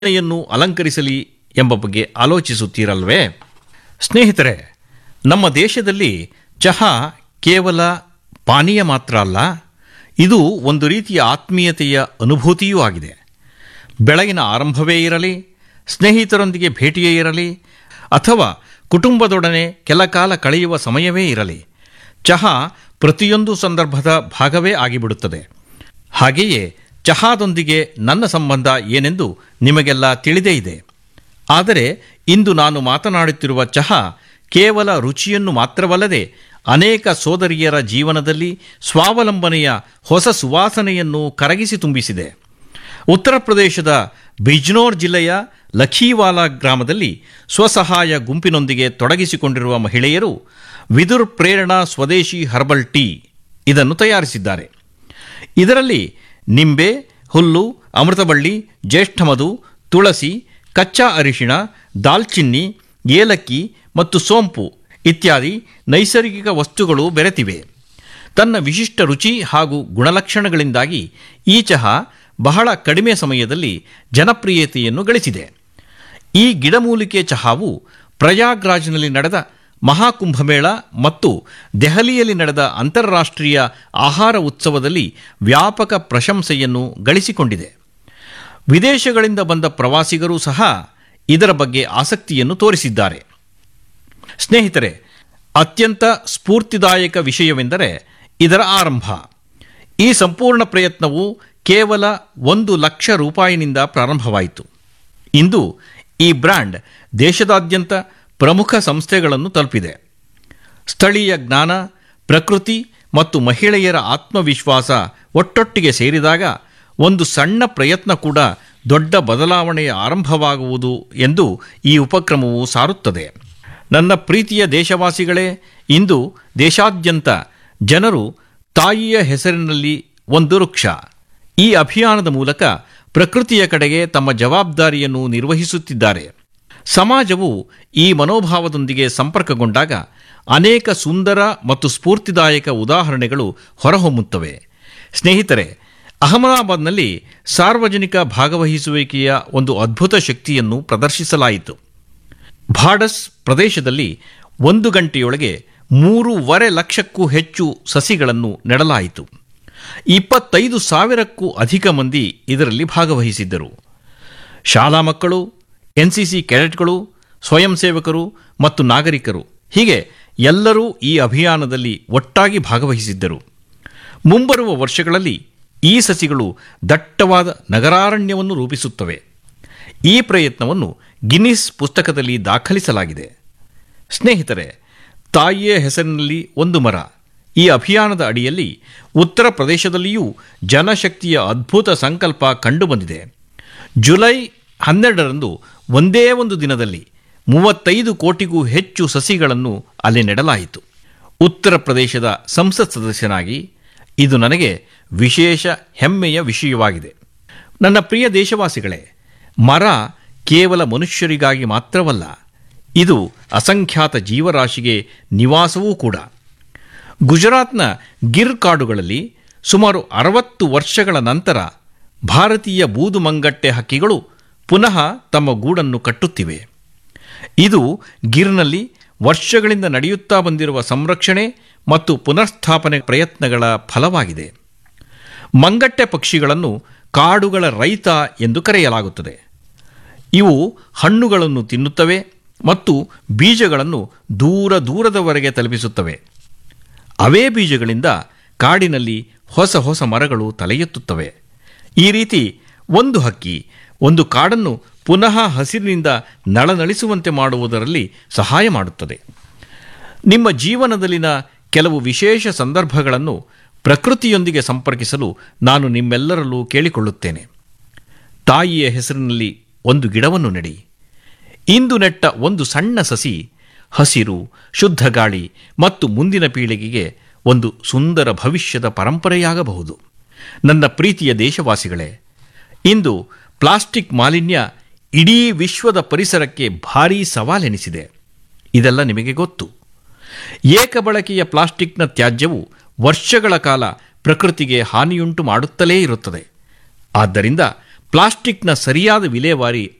ಯನ್ನು ಅಲಂಕರಿಸಲಿ ಎಂಬ ಬಗ್ಗೆ ಆಲೋಚಿಸುತ್ತೀರಲ್ವೇ ಸ್ನೇಹಿತರೆ ನಮ್ಮ ದೇಶದಲ್ಲಿ ಚಹಾ ಕೇವಲ ಪಾನೀಯ ಮಾತ್ರ ಅಲ್ಲ ಇದು ಒಂದು ರೀತಿಯ ಆತ್ಮೀಯತೆಯ ಅನುಭೂತಿಯೂ ಆಗಿದೆ ಬೆಳಗಿನ ಆರಂಭವೇ ಇರಲಿ ಸ್ನೇಹಿತರೊಂದಿಗೆ ಭೇಟಿಯೇ ಇರಲಿ ಅಥವಾ ಕುಟುಂಬದೊಡನೆ ಕೆಲ ಕಾಲ ಕಳೆಯುವ ಸಮಯವೇ ಇರಲಿ ಚಹಾ ಪ್ರತಿಯೊಂದು ಸಂದರ್ಭದ ಭಾಗವೇ ಆಗಿಬಿಡುತ್ತದೆ ಹಾಗೆಯೇ ಚಹಾದೊಂದಿಗೆ ನನ್ನ ಸಂಬಂಧ ಏನೆಂದು ನಿಮಗೆಲ್ಲ ತಿಳಿದೇ ಇದೆ ಆದರೆ ಇಂದು ನಾನು ಮಾತನಾಡುತ್ತಿರುವ ಚಹಾ ಕೇವಲ ರುಚಿಯನ್ನು ಮಾತ್ರವಲ್ಲದೆ ಅನೇಕ ಸೋದರಿಯರ ಜೀವನದಲ್ಲಿ ಸ್ವಾವಲಂಬನೆಯ ಹೊಸ ಸುವಾಸನೆಯನ್ನು ಕರಗಿಸಿ ತುಂಬಿಸಿದೆ ಉತ್ತರ ಪ್ರದೇಶದ ಬಿಜ್ನೋರ್ ಜಿಲ್ಲೆಯ ಲಖೀವಾಲಾ ಗ್ರಾಮದಲ್ಲಿ ಸ್ವಸಹಾಯ ಗುಂಪಿನೊಂದಿಗೆ ತೊಡಗಿಸಿಕೊಂಡಿರುವ ಮಹಿಳೆಯರು ವಿದುರ್ ಪ್ರೇರಣಾ ಸ್ವದೇಶಿ ಹರ್ಬಲ್ ಟೀ ಇದನ್ನು ತಯಾರಿಸಿದ್ದಾರೆ ಇದರಲ್ಲಿ ನಿಂಬೆ ಹುಲ್ಲು ಅಮೃತಬಳ್ಳಿ ಜ್ಯೇಷ್ಠಮಧು ತುಳಸಿ ಕಚ್ಚಾ ಅರಿಶಿಣ ದಾಲ್ಚಿನ್ನಿ ಏಲಕ್ಕಿ ಮತ್ತು ಸೋಂಪು ಇತ್ಯಾದಿ ನೈಸರ್ಗಿಕ ವಸ್ತುಗಳು ಬೆರೆತಿವೆ ತನ್ನ ವಿಶಿಷ್ಟ ರುಚಿ ಹಾಗೂ ಗುಣಲಕ್ಷಣಗಳಿಂದಾಗಿ ಈ ಚಹಾ ಬಹಳ ಕಡಿಮೆ ಸಮಯದಲ್ಲಿ ಜನಪ್ರಿಯತೆಯನ್ನು ಗಳಿಸಿದೆ ಈ ಗಿಡಮೂಲಿಕೆ ಚಹಾವು ಪ್ರಯಾಗ್ರಾಜ್ನಲ್ಲಿ ನಡೆದ ಮಹಾಕುಂಭಮೇಳ ಮತ್ತು ದೆಹಲಿಯಲ್ಲಿ ನಡೆದ ಅಂತಾರಾಷ್ಟ್ರೀಯ ಆಹಾರ ಉತ್ಸವದಲ್ಲಿ ವ್ಯಾಪಕ ಪ್ರಶಂಸೆಯನ್ನು ಗಳಿಸಿಕೊಂಡಿದೆ ವಿದೇಶಗಳಿಂದ ಬಂದ ಪ್ರವಾಸಿಗರೂ ಸಹ ಇದರ ಬಗ್ಗೆ ಆಸಕ್ತಿಯನ್ನು ತೋರಿಸಿದ್ದಾರೆ ಸ್ನೇಹಿತರೆ ಅತ್ಯಂತ ಸ್ಫೂರ್ತಿದಾಯಕ ವಿಷಯವೆಂದರೆ ಇದರ ಆರಂಭ ಈ ಸಂಪೂರ್ಣ ಪ್ರಯತ್ನವು ಕೇವಲ ಒಂದು ಲಕ್ಷ ರೂಪಾಯಿನಿಂದ ಪ್ರಾರಂಭವಾಯಿತು ಇಂದು ಈ ಬ್ರ್ಯಾಂಡ್ ದೇಶದಾದ್ಯಂತ ಪ್ರಮುಖ ಸಂಸ್ಥೆಗಳನ್ನು ತಲುಪಿದೆ ಸ್ಥಳೀಯ ಜ್ಞಾನ ಪ್ರಕೃತಿ ಮತ್ತು ಮಹಿಳೆಯರ ಆತ್ಮವಿಶ್ವಾಸ ಒಟ್ಟೊಟ್ಟಿಗೆ ಸೇರಿದಾಗ ಒಂದು ಸಣ್ಣ ಪ್ರಯತ್ನ ಕೂಡ ದೊಡ್ಡ ಬದಲಾವಣೆಯ ಆರಂಭವಾಗುವುದು ಎಂದು ಈ ಉಪಕ್ರಮವು ಸಾರುತ್ತದೆ ನನ್ನ ಪ್ರೀತಿಯ ದೇಶವಾಸಿಗಳೇ ಇಂದು ದೇಶಾದ್ಯಂತ ಜನರು ತಾಯಿಯ ಹೆಸರಿನಲ್ಲಿ ಒಂದು ವೃಕ್ಷ ಈ ಅಭಿಯಾನದ ಮೂಲಕ ಪ್ರಕೃತಿಯ ಕಡೆಗೆ ತಮ್ಮ ಜವಾಬ್ದಾರಿಯನ್ನು ನಿರ್ವಹಿಸುತ್ತಿದ್ದಾರೆ ಸಮಾಜವು ಈ ಮನೋಭಾವದೊಂದಿಗೆ ಸಂಪರ್ಕಗೊಂಡಾಗ ಅನೇಕ ಸುಂದರ ಮತ್ತು ಸ್ಫೂರ್ತಿದಾಯಕ ಉದಾಹರಣೆಗಳು ಹೊರಹೊಮ್ಮುತ್ತವೆ ಸ್ನೇಹಿತರೆ ಅಹಮದಾಬಾದ್ನಲ್ಲಿ ಸಾರ್ವಜನಿಕ ಭಾಗವಹಿಸುವಿಕೆಯ ಒಂದು ಅದ್ಭುತ ಶಕ್ತಿಯನ್ನು ಪ್ರದರ್ಶಿಸಲಾಯಿತು ಭಾಡಸ್ ಪ್ರದೇಶದಲ್ಲಿ ಒಂದು ಗಂಟೆಯೊಳಗೆ ಮೂರೂವರೆ ಲಕ್ಷಕ್ಕೂ ಹೆಚ್ಚು ಸಸಿಗಳನ್ನು ನೆಡಲಾಯಿತು ಇಪ್ಪತ್ತೈದು ಸಾವಿರಕ್ಕೂ ಅಧಿಕ ಮಂದಿ ಇದರಲ್ಲಿ ಭಾಗವಹಿಸಿದ್ದರು ಶಾಲಾ ಮಕ್ಕಳು ಎನ್ಸಿಸಿ ಕೆಡೆಟ್ಗಳು ಸ್ವಯಂ ಸೇವಕರು ಮತ್ತು ನಾಗರಿಕರು ಹೀಗೆ ಎಲ್ಲರೂ ಈ ಅಭಿಯಾನದಲ್ಲಿ ಒಟ್ಟಾಗಿ ಭಾಗವಹಿಸಿದ್ದರು ಮುಂಬರುವ ವರ್ಷಗಳಲ್ಲಿ ಈ ಸಸಿಗಳು ದಟ್ಟವಾದ ನಗರಾರಣ್ಯವನ್ನು ರೂಪಿಸುತ್ತವೆ ಈ ಪ್ರಯತ್ನವನ್ನು ಗಿನ್ನಿಸ್ ಪುಸ್ತಕದಲ್ಲಿ ದಾಖಲಿಸಲಾಗಿದೆ ಸ್ನೇಹಿತರೆ ತಾಯಿಯ ಹೆಸರಿನಲ್ಲಿ ಒಂದು ಮರ ಈ ಅಭಿಯಾನದ ಅಡಿಯಲ್ಲಿ ಉತ್ತರ ಪ್ರದೇಶದಲ್ಲಿಯೂ ಜನಶಕ್ತಿಯ ಅದ್ಭುತ ಸಂಕಲ್ಪ ಕಂಡುಬಂದಿದೆ ಜುಲೈ ಹನ್ನೆರಡರಂದು ಒಂದೇ ಒಂದು ದಿನದಲ್ಲಿ ಮೂವತ್ತೈದು ಕೋಟಿಗೂ ಹೆಚ್ಚು ಸಸಿಗಳನ್ನು ಅಲ್ಲಿ ನೆಡಲಾಯಿತು ಉತ್ತರ ಪ್ರದೇಶದ ಸಂಸತ್ ಸದಸ್ಯನಾಗಿ ಇದು ನನಗೆ ವಿಶೇಷ ಹೆಮ್ಮೆಯ ವಿಷಯವಾಗಿದೆ ನನ್ನ ಪ್ರಿಯ ದೇಶವಾಸಿಗಳೇ ಮರ ಕೇವಲ ಮನುಷ್ಯರಿಗಾಗಿ ಮಾತ್ರವಲ್ಲ ಇದು ಅಸಂಖ್ಯಾತ ಜೀವರಾಶಿಗೆ ನಿವಾಸವೂ ಕೂಡ ಗುಜರಾತ್ನ ಗಿರ್ ಕಾಡುಗಳಲ್ಲಿ ಸುಮಾರು ಅರವತ್ತು ವರ್ಷಗಳ ನಂತರ ಭಾರತೀಯ ಬೂದುಮಂಗಟ್ಟೆ ಹಕ್ಕಿಗಳು ಪುನಃ ತಮ್ಮ ಗೂಡನ್ನು ಕಟ್ಟುತ್ತಿವೆ ಇದು ಗಿರ್ನಲ್ಲಿ ವರ್ಷಗಳಿಂದ ನಡೆಯುತ್ತಾ ಬಂದಿರುವ ಸಂರಕ್ಷಣೆ ಮತ್ತು ಪುನರ್ಸ್ಥಾಪನೆ ಪ್ರಯತ್ನಗಳ ಫಲವಾಗಿದೆ ಮಂಗಟ್ಟೆ ಪಕ್ಷಿಗಳನ್ನು ಕಾಡುಗಳ ರೈತ ಎಂದು ಕರೆಯಲಾಗುತ್ತದೆ ಇವು ಹಣ್ಣುಗಳನ್ನು ತಿನ್ನುತ್ತವೆ ಮತ್ತು ಬೀಜಗಳನ್ನು ದೂರ ದೂರದವರೆಗೆ ತಲುಪಿಸುತ್ತವೆ ಅವೇ ಬೀಜಗಳಿಂದ ಕಾಡಿನಲ್ಲಿ ಹೊಸ ಹೊಸ ಮರಗಳು ತಲೆ ಎತ್ತುತ್ತವೆ ಈ ರೀತಿ ಒಂದು ಹಕ್ಕಿ ಒಂದು ಕಾಡನ್ನು ಪುನಃ ಹಸಿರಿನಿಂದ ನಳನಳಿಸುವಂತೆ ಮಾಡುವುದರಲ್ಲಿ ಸಹಾಯ ಮಾಡುತ್ತದೆ ನಿಮ್ಮ ಜೀವನದಲ್ಲಿನ ಕೆಲವು ವಿಶೇಷ ಸಂದರ್ಭಗಳನ್ನು ಪ್ರಕೃತಿಯೊಂದಿಗೆ ಸಂಪರ್ಕಿಸಲು ನಾನು ನಿಮ್ಮೆಲ್ಲರಲ್ಲೂ ಕೇಳಿಕೊಳ್ಳುತ್ತೇನೆ ತಾಯಿಯ ಹೆಸರಿನಲ್ಲಿ ಒಂದು ಗಿಡವನ್ನು ನೆಡಿ ಇಂದು ನೆಟ್ಟ ಒಂದು ಸಣ್ಣ ಸಸಿ ಹಸಿರು ಶುದ್ಧ ಗಾಳಿ ಮತ್ತು ಮುಂದಿನ ಪೀಳಿಗೆಗೆ ಒಂದು ಸುಂದರ ಭವಿಷ್ಯದ ಪರಂಪರೆಯಾಗಬಹುದು ನನ್ನ ಪ್ರೀತಿಯ ದೇಶವಾಸಿಗಳೇ ಇಂದು ಪ್ಲಾಸ್ಟಿಕ್ ಮಾಲಿನ್ಯ ಇಡೀ ವಿಶ್ವದ ಪರಿಸರಕ್ಕೆ ಭಾರೀ ಸವಾಲೆನಿಸಿದೆ ಇದೆಲ್ಲ ನಿಮಗೆ ಗೊತ್ತು ಏಕಬಳಕೆಯ ಪ್ಲಾಸ್ಟಿಕ್ನ ತ್ಯಾಜ್ಯವು ವರ್ಷಗಳ ಕಾಲ ಪ್ರಕೃತಿಗೆ ಹಾನಿಯುಂಟು ಮಾಡುತ್ತಲೇ ಇರುತ್ತದೆ ಆದ್ದರಿಂದ ಪ್ಲಾಸ್ಟಿಕ್ನ ಸರಿಯಾದ ವಿಲೇವಾರಿ